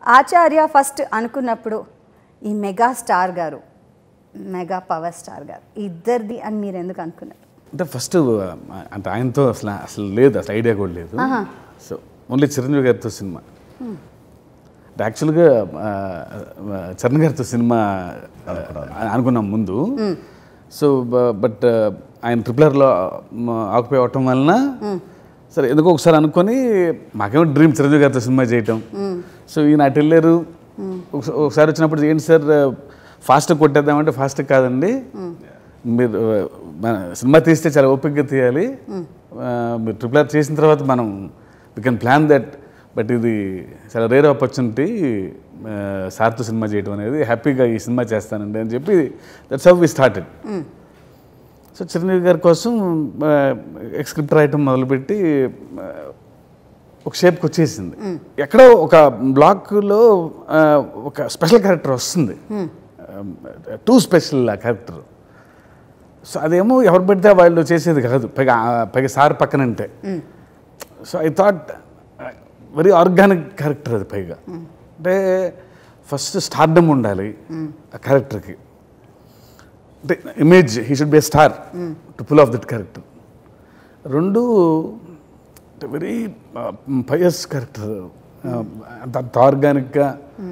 ఆచార్య first అనుకున్నప్పుడు ఈ mega star garu mega power star garu ఇద్దరిది అని మీరు ఎందుకు అనుకున్నారు అంటే ఫస్ట్ అంటే ఆయనతో అసలు అసలు లేదు అసలు ఐడియా కూడా లేదు సో ఓన్లీ చిరంజీవి గారితో సినిమా అంటే యాక్చువల్గా ఆ, ఆ, చరణ్ గారితో సినిమా ఆ, అనుకున్నాం ముందు సో బట్ ఆయన ట్రిపులర్లో ఆక్యుపై అవటం వలన సరే ఎందుకో ఒకసారి అనుకొని మాకేమో డ్రీమ్ చిరంజీవి గారితో సినిమా చేయటం సో ఈయన అటు వెళ్ళారు ఒకస- ఒకసారి వచ్చినప్పుడు ఏంటి సార్ ఫాస్ట్ కొట్టేద్దామంటే ఫాస్ట్ కాదండి మీరు ఆ, మన సినిమా తీస్తే చాలా ఓపికగా తీయాలి ఆ, మీరు ట్రిపుల్ ఆర్ చేసిన తర్వాత మనం we can plan that but ఇది చాలా రేర్ ఆపర్చునిటీ సార్తో సినిమా చేయడం అనేది హ్యాపీగా ఈ సినిమా చేస్తానండి అని చెప్పి that's how we started so Chiranjeevi garu కోసం స్క్రిప్ట్ రాయటం మొదలుపెట్టి ఆ, ఒక షేప్కి వచ్చేసింది ఎక్కడో ఒక బ్లాక్లో ఆ, ఒక స్పెషల్ క్యారెక్టర్ వస్తుంది టూ స్పెషల్ ఆ క్యారెక్టర్ సో అదేమో ఎవరు పెడితే వాళ్ళు చేసేది కాదు పైగా ఆ- పైగా సార్ పక్కనంటే so I thought very organic character అది పైగా అంటే ఫస్ట్ స్టార్డమ్ ఉండాలి ఆ క్యారెక్టర్కి అంటే image he should be a star to pull off that character రెండు వెరీ పయస్ క్యారెక్టర్ అంత అంత ఆర్గానిక్గా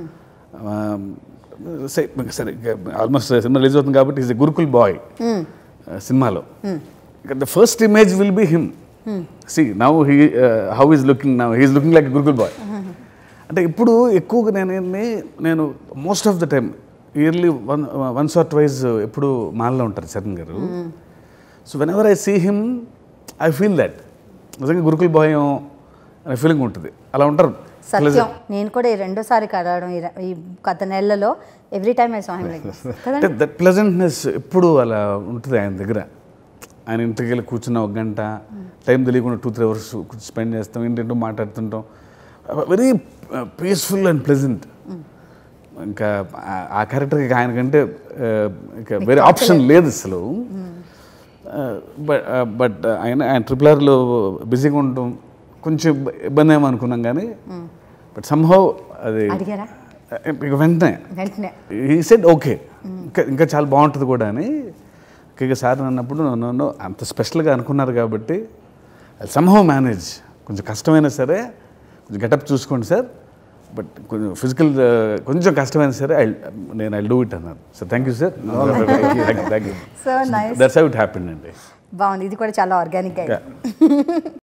సరే ఆల్మోస్ట్ సినిమా రిలీజ్ అవుతుంది కాబట్టి ఈజ్ ఎ గురుకుల్ బాయ్ సినిమాలో the first image will be him see now he how is looking now he's looking like Gurukul boy అంటే ఇప్పుడు ఎక్కువగా నేను ఏంది, నేను most of the time yearly one once or twice ఎప్పుడు మాల్లో ఉంటారు Charan garu so whenever I see him I feel that నిజంగా గురుకుల్ బాయ్ అనే ఫీలింగ్ ఉంటుంది అలా ఉంటారు సత్యం నేను కూడా ఈ రెండోసారి కలవడం ఈ ర- ఈ గత నెలలో every time I song like అంటే కదండి దట్ ప్లెజెంట్నెస్ ఎప్పుడు అలా ఉంటుంది ఆయన దగ్గర ఆయన ఇంటికి వెళ్ళి కూర్చున్న ఒక గంట టైం తెలియకుండా టూ త్రీ అవర్స్ స్పెండ్ చేస్తాం ఏంటంటో మాట్లాడుతుంటాం వెరీ పీస్ఫుల్ అండ్ ప్లెజెంట్ ఇంకా ఆ- ఆ క్యారెక్టర్కి ఆయనకంటే ఆ, ఇంకా వేరే ఆప్షన్ లేదు అసలు బట్ బట్ ఆయన ఆయన ట్రిపుల్ ఆర్లో బిజీగా ఉండటం కొంచెం ఇబ్బ- ఇబ్బంది ఏమో అనుకున్నాం కానీ బట్ సంహవ్ అది అడిగారా ఇక వెంటనే వెంటనే ఈ సెడ్ ఓకే ఇంకా ఇంకా చాలా బాగుంటుంది కూడా అని ఇక సార్ అన్నప్పుడు నన్ను అంత స్పెషల్గా అనుకున్నారు కాబట్టి సంహవ్ మేనేజ్ కొంచెం కష్టమైనా సరే కొంచెం గెటప్ చూసుకోండి సార్ బట్ కొంచెం ఫిజికల్ కొంచెం కష్టమైనా సరే ఐ నేను ఐ డూ ఇట్ అన్నారు sir thank you sir thank you so nice that's how it happy అండి బాగుంది ఇది కూడా చాలా ఆర్గానిక్ గా